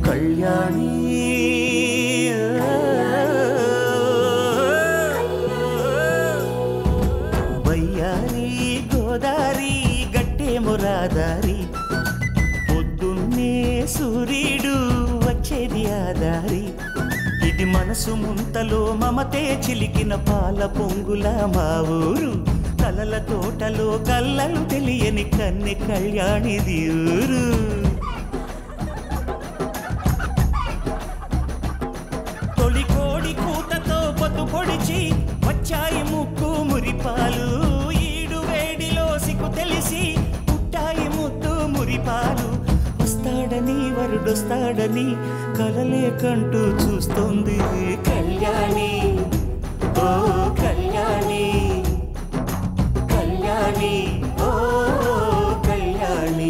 కళ్యాణి వయ్యారి గోదారి గట్టే మురాదారి పొద్దున్నే సూర్యుడు వచ్చేది ఆదారి ఇది మనసు ముంతలో మమతే చిలికిన పాల పొంగుల మా ఊరు కలల తోటలో కళ్ళలు తెలియని కన్నె కళ్యాణిది ఊరు తొలి కోడి కూతతో పొద్దు పొడిచి వచ్చాయి ముక్కు మురిపాలు ఈడు వేడిలో సిగ్గు తెలిసి పుట్టాయి ముద్దు మురిపాలు వస్తాడని వరుడొస్తాడని కలలే కంటూ చూస్తోంది కళ్యాణి ఓ కళ్యాణి కళ్యాణి ఓ కళ్యాణి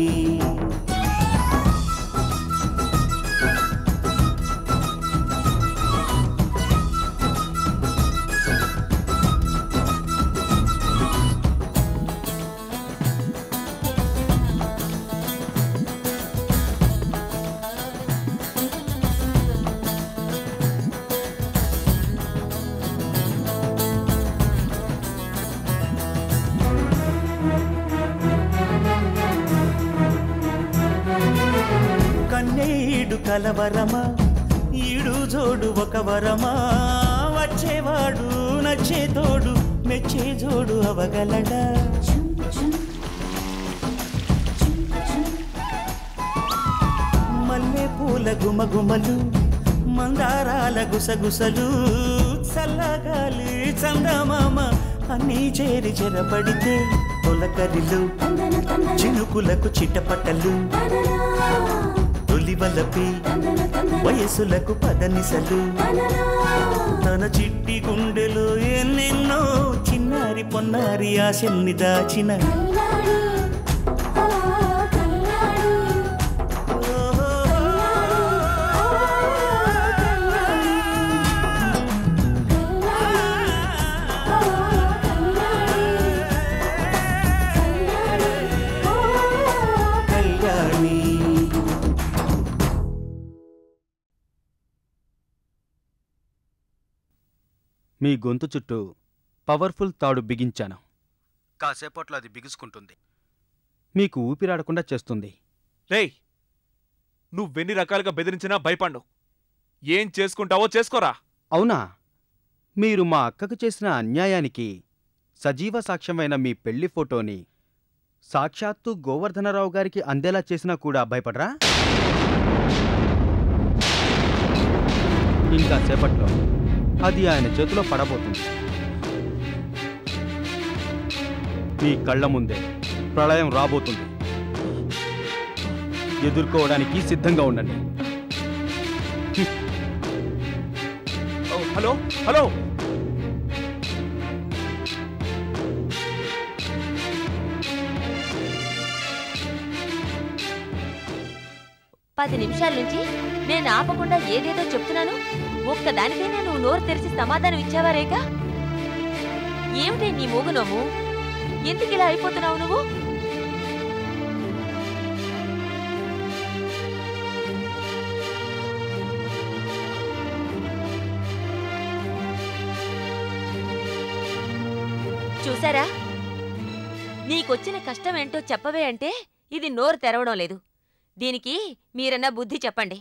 కన్నేడు కలవరమా ఈడు జోడు ఒక వరమా వచ్చేవాడు నచ్చే తోడు మెచ్చే జోడు అవగలడా మల్లె పూల గుమగుమలు మందారాల గుసగుసలు చల్లగాలి చందమామ అన్నీ చేరి చెరపడితే తొలకరిలు చినుకులకు చిటపటలు తొలివలపి వయసులకు పదనిసలు తన చిట్టి గుండెలో ఎన్నెన్నో చిన్నారి పొన్నారి ఆశల్ని దాచిన కళ్యాణి మీ గొంతు చుట్టూ పవర్ఫుల్ తాడు బిగించాను కాసేపట్లో అది బిగుసుకుంటుంది మీకు ఊపిరాడకుండా చేస్తుంది రేయ్ నువ్వెన్ని రకాలుగా బెదిరించినా భయపడ్ను ఏం చేసుకుంటావో చేసుకోరా అవునా మీరు మా అక్కకు చేసిన అన్యాయానికి సజీవ సాక్ష్యమైన మీ పెళ్లి ఫోటోని సాక్షాత్తు గోవర్ధనరావు గారికి అందేలా చేసినా కూడా భయపడరా ఇంకా సేపట్లో అది ఆయన చేతిలో పడబోతుంది మీ కళ్ళ ముందే ప్రళయం రాబోతుంది ఎదుర్కోవడానికి సిద్ధంగా ఉండండి ఓ, హలో హలో పది నిమిషాల నుంచి నేను ఆపకుండా ఏదేదో చెప్తున్నాను ఒక్కదానికైనా నువ్వు నోరు తెరిచి సమాధానం ఇచ్చావా రేఖ ఏమిటి నీ మూగునోము ఎందుకు ఇలా అయిపోతున్నావు నువ్వు చూసారా నీకొచ్చిన కష్టం ఏంటో చెప్పవే అంటే ఇది నోరు తెరవడం లేదు దీనికి మీరన్నా బుద్ధి చెప్పండి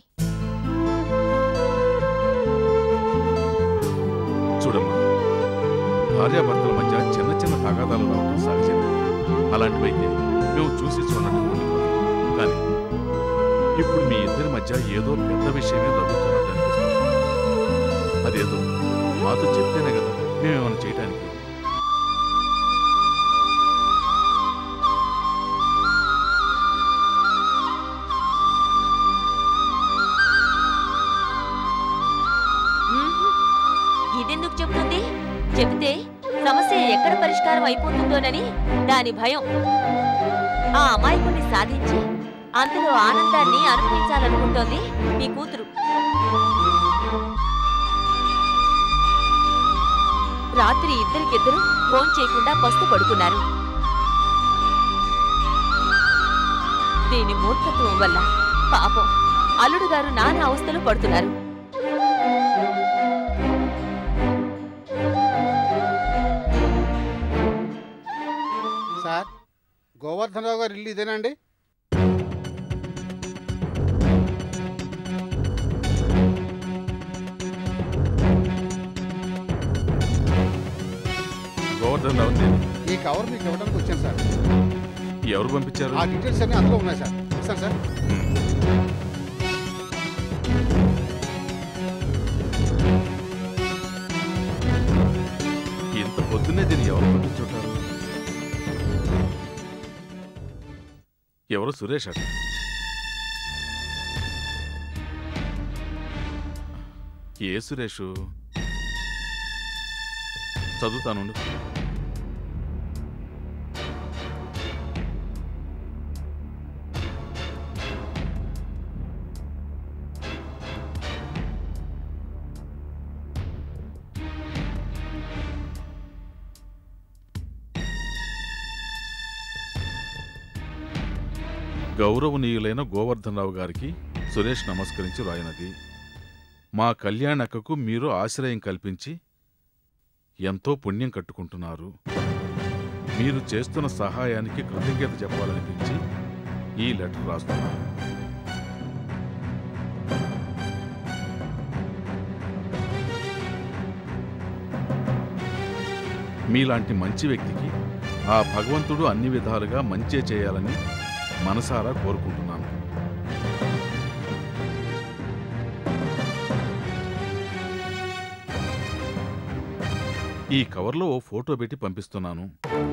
చూడమ్మా భార్యాభర్తల మధ్య చిన్న చిన్న తగాదాలు రావడం సహజమే అలాంటివైతే మేము చూసి చూడనట్టు ఉండిపోతాం కానీ ఇప్పుడు మీ ఇద్దరి మధ్య ఏదో పెద్ద విషయమే జరుగుతున్నట్టు అనిపిస్తుంది అదేదో మాతో చెప్తేనే కదా మేమేమైనా చేయడానికి మ్మ్హ్. ఇదెందుకు చెప్తుంది చెబితే సమస్య ఎక్కడ పరిష్కారం అయిపోతుందోనని దాని భయం ఆ అమాయకుణ్ణి సాధించి అందులో ఆనందాన్ని అనుభవించాలనుకుంటోంది మీ కూతురు రాత్రి ఇద్దరికిద్దరు ఫోన్ చేయకుండా పస్తు పడుకున్నారు దీని మూర్ఖత్వం వల్ల పాపం అల్లుడు గారు నానా అవస్థలు పడుతున్నారు సార్ గోవర్ధనరావు గారు ఇల్లు ఇదేనండి గోవర్ధన్ రావు నేను ఈ కవర్ మీకు ఇవ్వడానికి వచ్చాను సార్ ఎవరు పంపించారు ఆ డీటెయిల్స్ అన్ని అందులో ఉన్నాయి సార్ ఇస్తాను సార్ ఇంత పొద్దున్నే దీన్ని ఎవరు పంపించుంటారు ఎవరు సురేష్ అట ఏ సురేషు చదువుతానుండు గౌరవనీయులైన గోవర్ధనరావు గారికి సురేష్ నమస్కరించి రాయినది మా కళ్యాణక్కకు మీరు ఆశ్రయం కల్పించి ఎంతో పుణ్యం కట్టుకుంటున్నారు మీరు చేస్తున్న సహాయానికి కృతజ్ఞత చెప్పాలనిపించి ఈ లెటర్ రాస్తున్నాను మీలాంటి మంచి వ్యక్తికి ఆ భగవంతుడు అన్ని విధాలుగా మంచే చేయాలని మనసారా కోరుకుంటున్నాను ఈ కవర్లో ఓ ఫోటో పెట్టి పంపిస్తున్నాను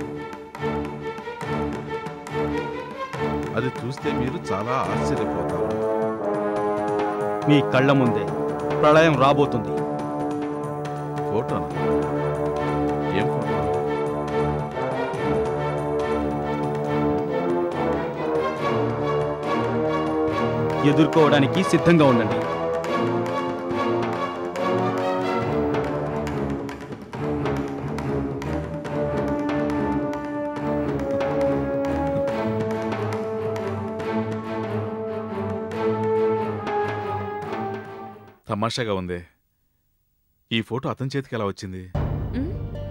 అది చూస్తే మీరు చాలా ఆశ్చర్యపోతారు మీ కళ్ళ ముందే ప్రళయం రాబోతుంది ఫోటోనా ఏం ఫోటో ఎదుర్కోవడానికి సిద్ధంగా ఉండండి తమాషాగా ఉందే ఈ ఫోటో అతని చేతికి ఎలా వచ్చింది ఉమ్,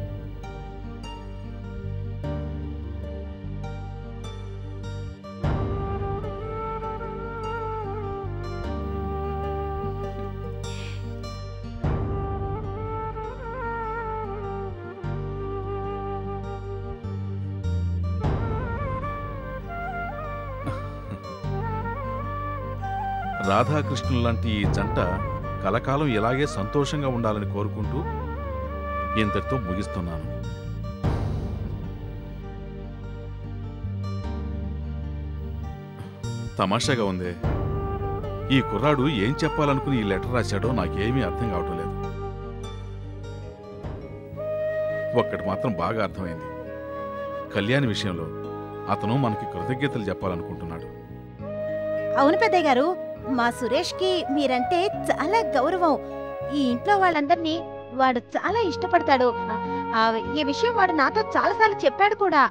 రాధాకృష్ణుల లాంటి ఈ జంట కలకాలం ఇలాగే సంతోషంగా ఉండాలని కోరుకుంటూ ఇంతటితో ముగిస్తున్నాను తమాషాగా ఉందే ఈ కుర్రాడు ఏం చెప్పాలనుకుని ఈ లెటర్ రాశాడో నాకేమీ అర్థం కావటం లేదు ఒక్కటి మాత్రం బాగా అర్థమైంది కళ్యాణ్ విషయంలో అతను మనకి కృతజ్ఞతలు చెప్పాలనుకుంటున్నాడు అవును పెద్దయ్య గారు మా సురేష్కి మీరంటే చాలా గౌరవం ఈ ఇంట్లో వాళ్ళందరినీ వాడు చాలా ఇష్టపడతాడు ఆ, ఈ విషయం వాడు నాతో చాలాసార్లు చెప్పాడు కూడా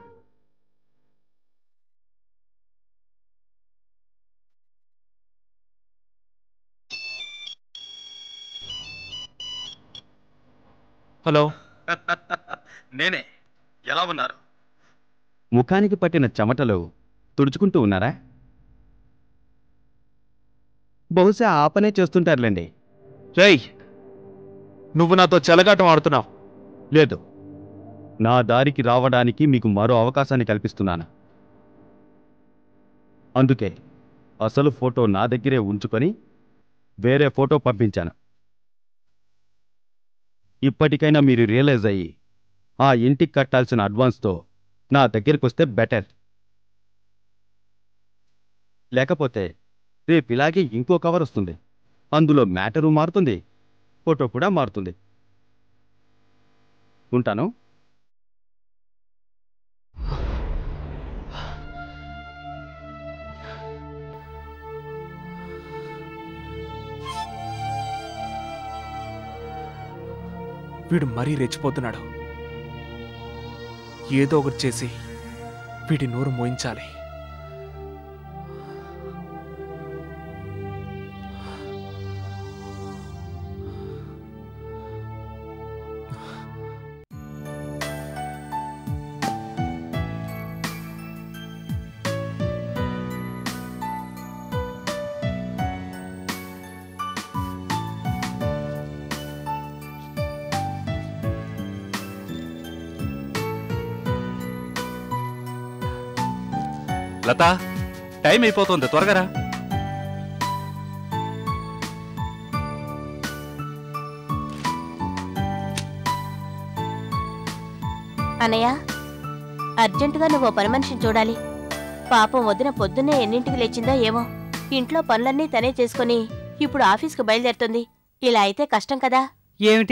హలో నేనే ఎలా ఉన్నారు ముఖానికి పట్టిన చెమటలు తుడుచుకుంటూ ఉన్నారా బహుశా ఆ పనే చేస్తుంటారులేండి రేయ్ నువ్వు నాతో చెలగాటం ఆడుతున్నావు లేదు నా దారికి రావడానికి మీకు మరో అవకాశాన్ని కల్పిస్తున్నాను అందుకే అసలు ఫోటో నా దగ్గరే ఉంచుకొని వేరే ఫోటో పంపించాను ఇప్పటికైనా మీరు రియలైజ్ అయ్యి ఆ ఇంటికి కట్టాల్సిన అడ్వాన్స్తో నా దగ్గరికి వస్తే బెటర్ లేకపోతే రేపు ఇలాగే ఇంకో కవర్ వస్తుంది అందులో మ్యాటరు మారుతుంది ఫోటో కూడా మారుతుంది ఉంటాను వీడు మరీ రెచ్చిపోతున్నాడు ఏదో ఒకటి చేసి వీడి నోరు మోయించాలి లత టైం అయిపోతుంది త్వరగా రా అన్నయ్య అర్జెంటుగా నువ్వు ఓ పని మనిషిని చూడాలి పాపం వదిన పొద్దున్నే ఎన్నింటికి లేచిందో ఏమో ఇంట్లో పనులన్నీ తనే చేసుకుని ఇప్పుడు ఆఫీస్కి బయలుదేరుతుంది ఇలా అయితే కష్టం కదా ఏమిటి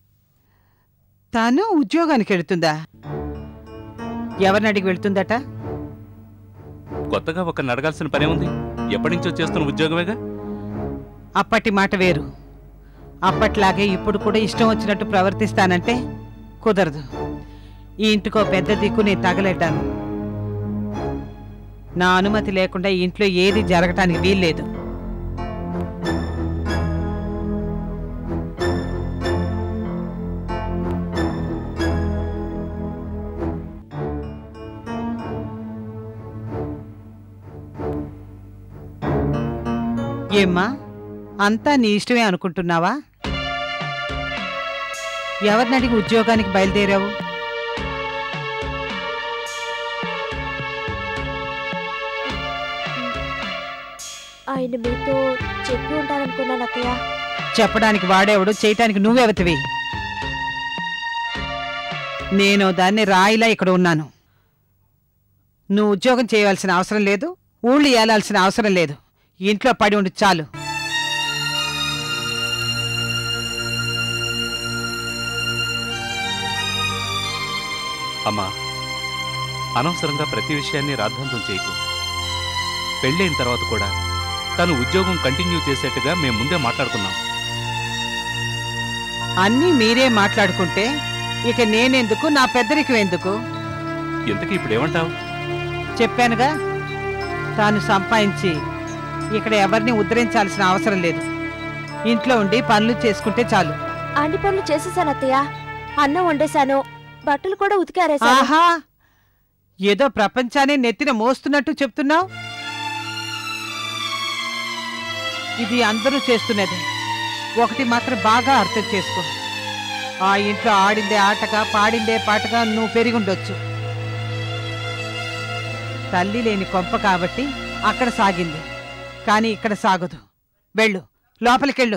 తాను ఉద్యోగానికి వెళుతుందా ఎవరిని అడిగి వెళ్తుందట కొత్తగా ఒక అడగాల్సిన పనే ఉంది ఎప్పటి నుంచో చేస్తున్న ఉద్యోగమేగా అప్పటి మాట వేరు అప్పట్లాగే ఇప్పుడు కూడా ఇష్టం వచ్చినట్టు ప్రవర్తిస్తానంటే కుదరదు ఈ ఇంటికో పెద్ద దిక్కు నేను తగలెట్టాను నా అనుమతి లేకుండా ఈ ఇంట్లో ఏది జరగటానికి వీల్లేదు ఏమ్మా అంతా నీ ఇష్టమే అనుకుంటున్నావా ఎవరిని అడిగి ఉద్యోగానికి బయలుదేరావు ఆయన మీతో చెప్పి ఉంటారనుకున్నాను అత్తయ్య చెప్పడానికి వాడేవాడు చేయటానికి నువ్వెవతివి నేను దాన్ని రాయిలా ఇక్కడ ఉన్నాను నువ్వు ఉద్యోగం చేయవలసిన అవసరం లేదు ఊళ్ళు ఏలాల్సిన అవసరం లేదు ఇంట్లో పడి ఉండి చాలు అమ్మా అనవసరంగా ప్రతి విషయాన్ని రాద్ధాంతం చేయకు పెళ్ళైన తర్వాత కూడా తను ఉద్యోగం కంటిన్యూ చేసేట్టుగా మేము ముందే మాట్లాడుకున్నాం అన్నీ మీరే మాట్లాడుకుంటే ఇక నేనెందుకు నా పెద్దరికి ఎందుకు ఇంతకీ ఇప్పుడు ఏమంటావు చెప్పానుగా తాను సంపాదించి ఇక్కడ ఎవరిని ఉద్ధరించాల్సిన అవసరం లేదు ఇంట్లో ఉండి పనులు చేసుకుంటే చాలు అన్ని పనులు చేసేసాను అత్తయ్య అన్నం వండేశాను బట్టలు కూడా ఉతికారేశాను ఆహా ఏదో ప్రపంచాన్ని నెత్తిన మోస్తున్నట్టు చెప్తున్నావు ఇది అందరూ చేస్తున్నది ఒకటి మాత్రం బాగా అర్థం చేసుకో ఆ ఇంట్లో ఆడిందే ఆటగా పాడిందే పాటగా నువ్వు పెరిగుండొచ్చు తల్లి లేని కొంప కాబట్టి అక్కడ సాగింది కానీ ఇక్కడ సాగదు వెళ్ళు లోపలికెళ్ళు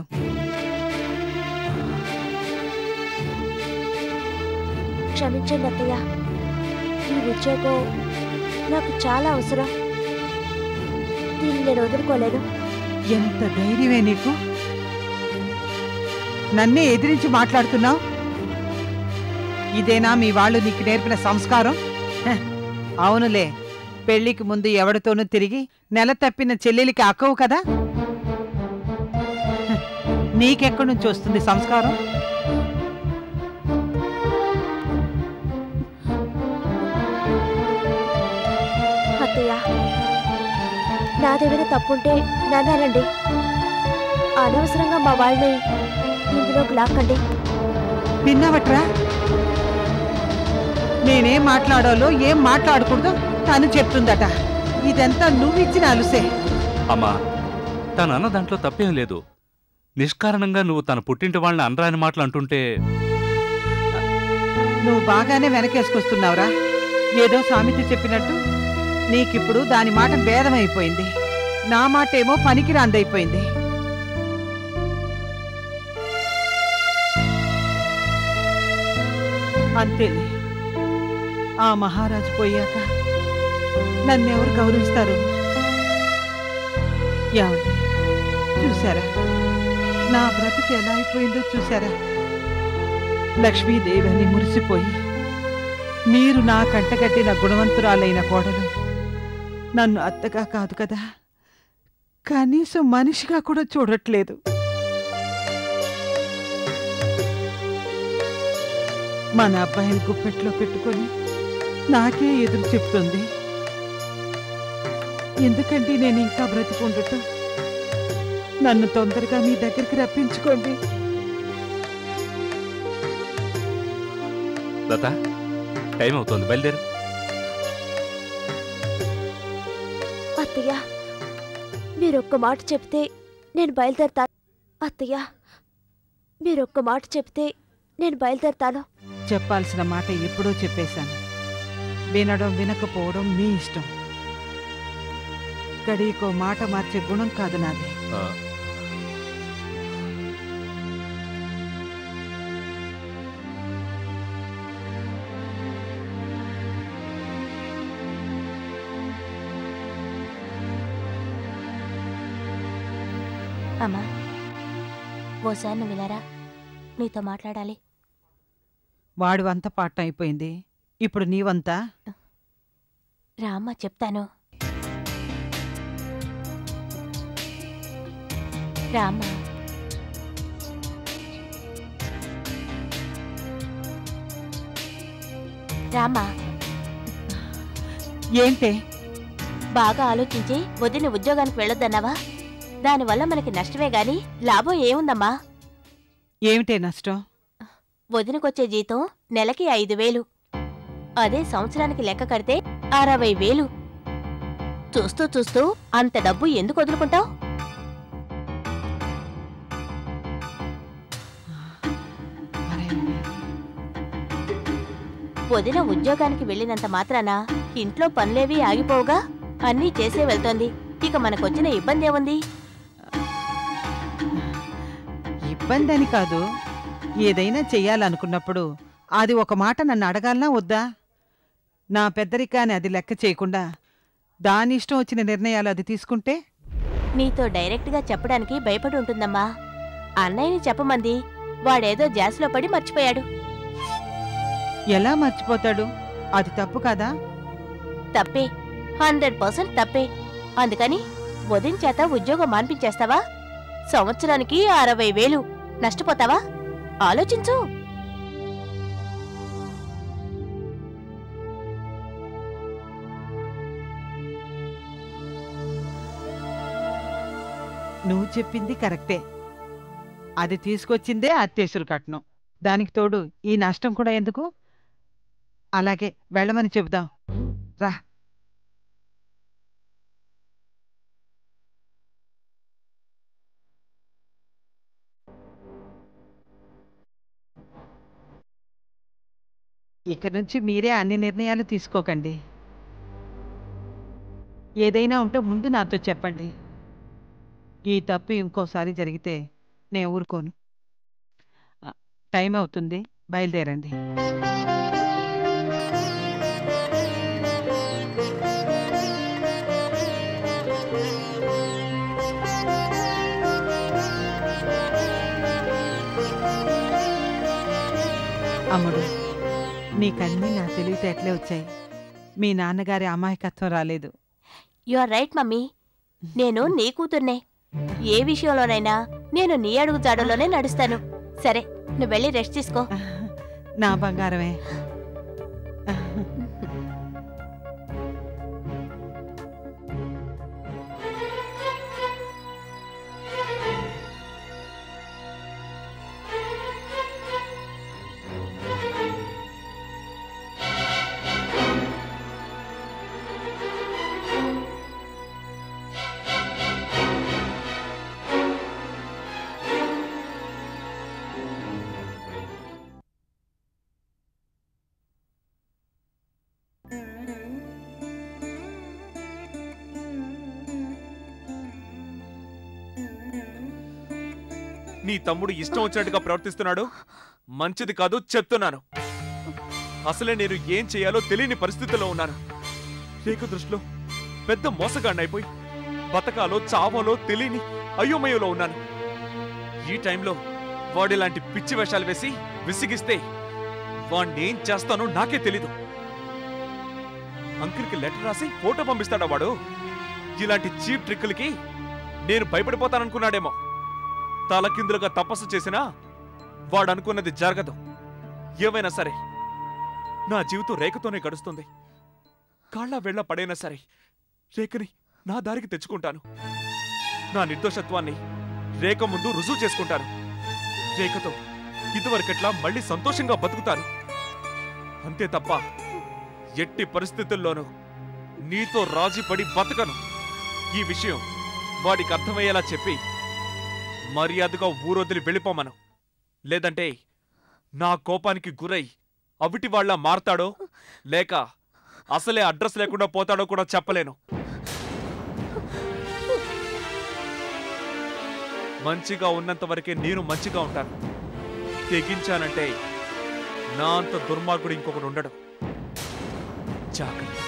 క్షమించండి అత్తయ్య ఈ ఉద్యోగం నాకు చాలా అవసరం దీన్ని నేను వదులుకోలేను ఎంత ధైర్యమే నీకు నన్నే ఎదిరించి మాట్లాడుతున్నావు ఇదేనా మీ వాళ్ళు నీకు నేర్పిన సంస్కారం హె, అవునులే పెళ్లికి ముందు ఎవరితోనూ తిరిగి నెల తప్పిన చెల్లెలికి అక్కవు కదా హె, నీకెక్కడి నుంచి వస్తుంది సంస్కారం అత్తయ్య నాదేమైనా తప్పుంటే నన్నానండి అనవసరంగా మా వాళ్ళని ఇందులోకి లాక్కండి విన్నావట్రా నేనేం మాట్లాడాలో ఏం మాట్లాడకూడదో తను చెప్తుందట ఇదంతా నువ్విచ్చిన అలుసే అమ్మా తను అన్న దాంట్లో తప్పేం లేదు నిష్కారణంగా నువ్వు తన పుట్టింటి వాళ్ళని అనరాని మాటలు అంటుంటే నువ్వు బాగానే వెనకేసుకొస్తున్నావురా ఏదో సామెత చెప్పినట్టు నీకిప్పుడు దాని మాట భేదమైపోయింది నా మాట ఏమో పనికిరాందైపోయింది అంతేలే ఆ మహారాజు పోయాక నన్నెవరు గౌరవిస్తారు ఏమండి చూసారా నా బ్రతికి ఎలా అయిపోయిందో చూసారా లక్ష్మీదేవి అని మురిసిపోయి మీరు నా కంటగట్టిన గుణవంతురాలైన కోడలు నన్ను అత్తగా కాదు కదా కనీసం మనిషిగా కూడా చూడట్లేదు మన అబ్బాయిని గుప్పెట్లో పెట్టుకొని నాకే ఎదురు చెప్తుంది ఎందుకంటే నేను ఇంకా బ్రతికుండటం నన్ను తొందరగా మీ దగ్గరికి రప్పించుకోండి లత టైం అవుతోంది బయలుదేరు అత్తయ్య మీరొక్క మాట చెప్తే నేను బయలుదేరతాను అత్తయ్య మీరొక్క మాట చెప్తే నేను బయలుదేరతాను చెప్పాల్సిన మాట ఎప్పుడో చెప్పేశాను వినడం వినకపోవడం మీ ఇష్టం గడికో మాట మార్చే గుణం కాదు నాది ఆ, అమ్మా ఓసారి నువ్వు వినరా నీతో మాట్లాడాలి వాడి వంత పాఠం అయిపోయింది ఇప్పుడు నీవంతా రామ్మ చెప్తాను రామ్మ రామ్మ ఏంటే బాగా ఆలోచించి వదిన ఉద్యోగానికి వెళ్ళొద్దన్నావా దానివల్ల మనకి నష్టమే గాని లాభం ఏముందమ్మా ఏమిటే నష్టం వదినకొచ్చే జీతం నెలకి ఐదు వేలు అదే సంవత్సరానికి లెక్క కడితే అరవై వేలు చూస్తూ చూస్తూ అంత డబ్బు ఎందుకు వదులుకుంటావు వదిన ఉద్యోగానికి వెళ్ళినంత మాత్రాన ఇంట్లో పనులేవి ఆగిపోవుగా అన్నీ చేసే వెళ్తోంది ఇక మనకొచ్చిన ఇబ్బంది ఏముంది ఇబ్బంది అని కాదు ఏదైనా చెయ్యాలనుకున్నప్పుడు అది ఒక మాట నన్ను అడగాలనా వద్దా నా పెద్దరికాన్ని అది లెక్క చేయకుండా దాని ఇష్టం వచ్చిన నిర్ణయాలు అది తీసుకుంటే నీతో డైరెక్ట్గా చెప్పడానికి భయపడి ఉంటుందమ్మా అన్నయ్యని చెప్పమంది వాడేదో జాస్లో పడి మర్చిపోయాడు ఎలా మర్చిపోతాడు అది తప్పు కదా తప్పే హండ్రెడ్ పర్సెంట్ తప్పే అందుకని వదిన చేత ఉద్యోగం మాన్పించేస్తావా సంవత్సరానికి అరవై వేలు నష్టపోతావా ఆలోచించు నువ్వు చెప్పింది కరెక్టే అది తీసుకొచ్చిందే అత్యవసర కట్నం దానికి తోడు ఈ నష్టం కూడా ఎందుకు అలాగే వెళ్ళమని చెబుదాం రా ఇక నుంచి మీరే అన్ని నిర్ణయాలు తీసుకోకండి ఏదైనా ఉంటే ముందు నాతో చెప్పండి ఈ తప్పు ఇంకోసారి జరిగితే నేను ఊరుకోను ఆ, టైం అవుతుంది బయలుదేరండి అమ్ముడు నీకన్నీ నా తెలివితేటలే వచ్చాయి మీ నాన్నగారి అమాయకత్వం రాలేదు యు ఆర్ రైట్ మమ్మీ నేను నీ కూతుర్నే ఏ విషయంలోనైనా నేను నీ అడుగు జాడలోనే నడుస్తాను సరే నువ్వు వెళ్ళి రెస్ట్ తీసుకో నా బంగారమే నీ తమ్ముడు ఇష్టం వచ్చినట్టుగా ప్రవర్తిస్తున్నాడు మంచిది కాదు చెప్తున్నాను అసలే నేను ఏం చేయాలో తెలియని పరిస్థితిలో ఉన్నాను రేఖ దృష్టిలో పెద్ద మోసగాడినైపోయి బతకాలో చావాలో తెలియని అయోమయంలో ఉన్నాను ఈ టైంలో వాడిలాంటి పిచ్చి వేషాలు వేసి విసిగిస్తే వాణ్ణి ఏం చేస్తానో నాకే తెలీదు అంకిల్కి లెటర్ రాసి ఫోటో పంపిస్తాడా వాడు ఇలాంటి చీప్ ట్రిక్కులకి నేను భయపడిపోతాననుకున్నాడేమో తలకిందులుగా తపస్సు చేసినా వాడు అనుకున్నది జరగదు ఏమైనా సరే నా జీవితం రేఖతోనే గడుస్తుంది కాళ్ళ వెళ్ళ పడైనా సరే రేఖని నా దారికి తెచ్చుకుంటాను నా నిర్దోషత్వాన్ని రేఖ ముందు రుజువు చేసుకుంటాను రేఖతో ఇదివరకట్లా మళ్ళీ సంతోషంగా బతుకుతాను అంతే తప్ప ఎట్టి పరిస్థితుల్లోనూ నీతో రాజీ పడి బతకను ఈ విషయం వాడికి అర్థమయ్యేలా చెప్పి మర్యాదగా ఊరొదిలి వెళ్ళిపోమను లేదంటే నా కోపానికి గురై అవిటి వాళ్ళ మారతాడో లేక అసలే అడ్రస్ లేకుండా పోతాడో కూడా చెప్పలేను మంచిగా ఉన్నంత వరకే నేను మంచిగా ఉంటాను తెగించానంటే నా అంత దుర్మార్గుడు ఇంకొకడు ఉండడు జాగ్రత్త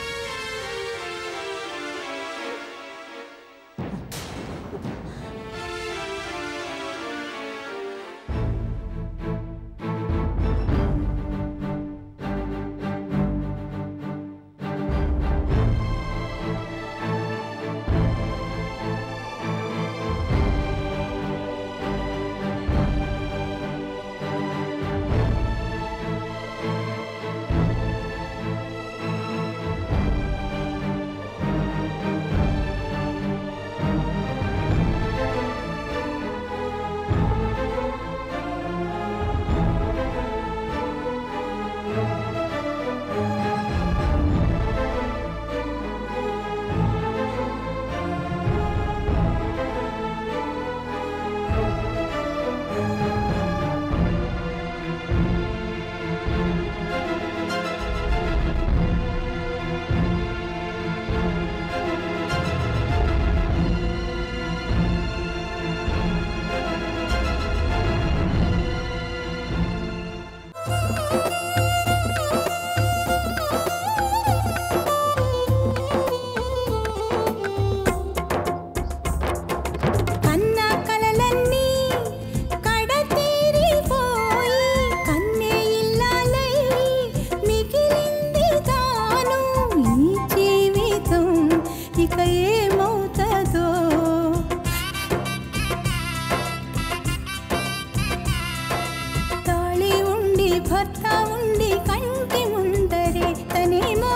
కన్న కలలన్నీ కడతేరిపోయి కన్నే ఇల్లాలై మిగిలింది తాను ఈ జీవితం ఇక ఏమవుతుందో తాళి ఉండి భర్త ఉండి కంటి ముందరే తనేమో